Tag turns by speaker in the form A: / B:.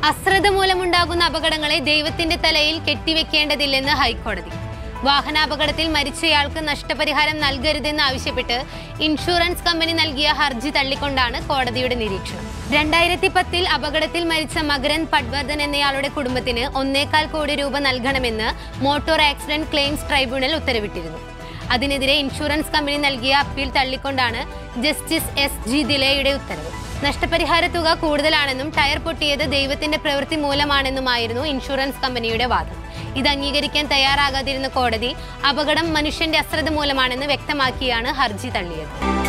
A: അശ്രദ്ധ മൂലമുണ്ടാകുന്ന അപകടങ്ങളെ ദൈവത്തിന്റെ തലയിൽ കെട്ടിവെക്കേണ്ടതില്ലെന്ന് ഹൈക്കോടതി വാഹനാപകടത്തിൽ മരിച്ചയാൾക്ക് നഷ്ടപരിഹാരം നൽകരുതെന്ന് ആവശ്യപ്പെട്ട് ഇൻഷുറൻസ് കമ്പനി നൽകിയ ഹർജി തള്ളിക്കൊണ്ടാണ് കോടതിയുടെ നിരീക്ഷണം രണ്ടായിരത്തി പത്തിൽ അപകടത്തിൽ മരിച്ച മകരൻ പട്വർദ്ധൻ എന്നയാളുടെ കുടുംബത്തിന് ഒന്നേകാൽ കോടി രൂപ നൽകണമെന്ന് മോട്ടോർ ആക്സിഡന്റ് ക്ലെയിംസ് ട്രൈബ്യൂണൽ ഉത്തരവിട്ടിരുന്നു അതിനെതിരെ ഇൻഷുറൻസ് കമ്പനി നൽകിയ അപ്പീൽ തള്ളിക്കൊണ്ടാണ് ജസ്റ്റിസ് എസ് ജി ദിലയുടെ ഉത്തരവ് നഷ്ടപരിഹാര തുക കൂടുതലാണെന്നും ടയർ പൊട്ടിയത് ദൈവത്തിന്റെ പ്രവൃത്തി മൂലമാണെന്നുമായിരുന്നു ഇൻഷുറൻസ് കമ്പനിയുടെ വാദം ഇത് അംഗീകരിക്കാൻ തയ്യാറാകാതിരുന്ന കോടതി അപകടം മനുഷ്യന്റെ അശ്രദ്ധ മൂലമാണെന്ന് വ്യക്തമാക്കിയാണ് ഹർജി തള്ളിയത്